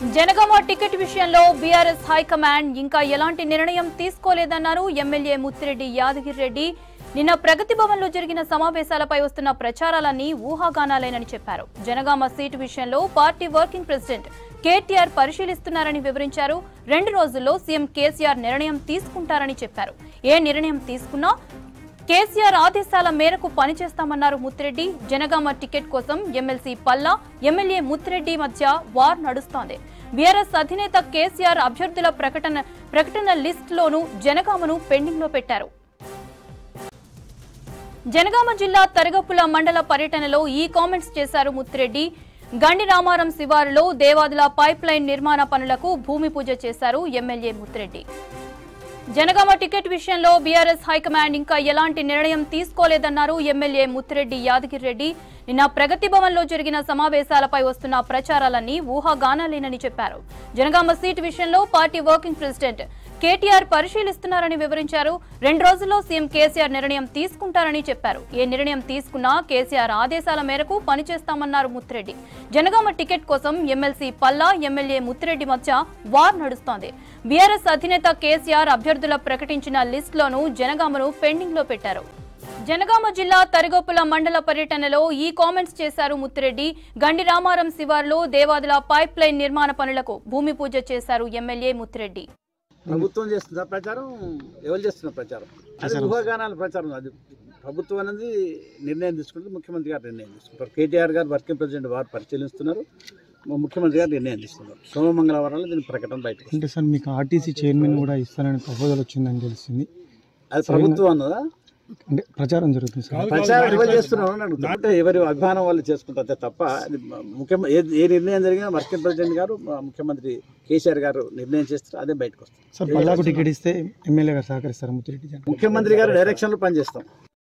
Janagama ticket విషయంలో BRS high command ఇంకా ఎలాంటి నిర్ణయం తీసుకోలేదన్నారు ఎమ్మెల్యే ముత్తిరెడ్డి యాదగిరి రెడ్డి నిన్న ప్రగతి భవన్లో జరిగిన సమావేశాలపై వస్తున్న ప్రచారాలన్నీ ఊహాగానాలేనని చెప్పారు జనగామ సీటు విషయంలో పార్టీ వర్కింగ్ ప్రెసిడెంట్ కేటీఆర్ పరిశీలిస్తున్నారని వివరించారు రెండు రోజుల్లో సీఎం కేసీఆర్ నిర్ణయం తీసుకుంటారని చెప్పారు ఏ నిర్ణయం తీసుకున్నా కేసీఆర్ ఆదేశాల మేరకు పనిచేస్తామన్నారు ముత్తిరెడ్డి జనగామ టికెట్ కోసం ఎమ్మెల్సీ పల్లా ఎమ్మెల్యే ముత్తిరెడ్డి మధ్య వార్ నడుస్తోంది బీఆర్ఎస్ అధినేత కేసీఆర్ అభ్యర్థుల ప్రకటన ప్రకటన లిస్టులోనూ జనగామను పెండింగ్ లో పెట్టారు జనగామ జిల్లా తరగపుల మండల పర్యటనలో ఈ కామెంట్స్ చేశారు ముత్తిరెడ్డి గండి రామారం శివారులో దేవాదుల పైప్ లైన్ నిర్మాణ పనులకు భూమి పూజ చేశారు ఎమ్మెల్యే ముత్తిరెడ్డి జనగామ టికెట్ విషయంలో బీఆర్ఎస్ హైకమాండ్ ఇంకా ఎలాంటి నిర్ణయం తీసుకోలేదన్నారు ఎమ్మెల్యే ముత్తిరెడ్డి యాదగిరి రెడ్డి నిన్న ప్రగతి భవన్లో జరిగిన సమావేశాలపై వస్తున్న ప్రచారాలన్నీ ఊహాగానాలేనని చెప్పారు జనగామ సీటు విషయంలో పార్టీ వర్కింగ్ ప్రెసిడెంట్ కేటీఆర్ పరిశీలిస్తున్నారని వివరించారు రెండు రోజుల్లో సీఎం కేసీఆర్ నిర్ణయం తీసుకుంటారని చెప్పారు ఏ నిర్ణయం తీసుకున్నా కేసీఆర్ ఆదేశాల మేరకు పనిచేస్తామన్నారు ముత్తిరెడ్డి జనగామ టికెట్ కోసం ఎమ్మెల్సీ పల్లా ఎమ్మెల్యే ముత్తిరెడ్డి మధ్య వార్ నడుస్తోంది బీఆర్ఎస్ అధినేత కేసీఆర్ అభ్యర్థుల ప్రకటించిన లిస్టులోనూ జనగామను పెండింగ్ లో పెట్టారు జనగామ జిల్లా తరిగొప్పుల మండల పర్యటనలో ఈ కామెంట్స్ చేశారు ముత్తిరెడ్డి గండి రామారం శివార్లో దేవాదుల పైప్ లైన్ నిర్మాణ పనులకు భూమి పూజ చేశారు ఎమ్మెల్యే ముత్తిరెడ్డి ప్రభుత్వం చేస్తుందా ప్రచారం ఎవరు చేస్తున్నారు ప్రచారం అది ఊహాగానాల ప్రచారం అది ప్రభుత్వం అనేది నిర్ణయం తీసుకుంటుంది ముఖ్యమంత్రి గారు నిర్ణయం తీసుకుంటారు కేటీఆర్ గారు వర్కింగ్ ప్రెసిడెంట్ వారు పరిశీలిస్తున్నారు మా ముఖ్యమంత్రి గారు నిర్ణయం తీసుకున్నారు సోమ మంగళవారాలు దీని ప్రకటన బయటకు వస్తుంది. అంటే సార్ మీకు ఆర్టీసీ చైర్మన్ కూడా ఇస్తానని ప్రపోజల్ వచ్చిందని తెలిసింది అది ప్రభుత్వం అన్నదా అంటే ప్రచారం జరుగుతుంది సార్ ప్రచారం ఎవరు చేస్తున్నారు అని అడుగుతున్నారు అంటే ఎవరి అభిమానం వాళ్ళు చేసుకుంటారు అంతే తప్ప అది ముఖ్యమంత్రి ఏ ఏ నిర్ణయం జరిగినా వర్కింగ్ ప్రెసిడెంట్ గారు మా ముఖ్యమంత్రి కేసీఆర్ గారు నిర్ణయం చేస్తారు అదే బయటకు వస్తుంది సార్ పల్లాకు టికెట్ ఇస్తే ఎమ్మెల్యే గారు సహకరిస్తారు ముత్తిరెడ్డి గారు ముఖ్యమంత్రి గారు డైరెక్షన్లో పనిచేస్తాం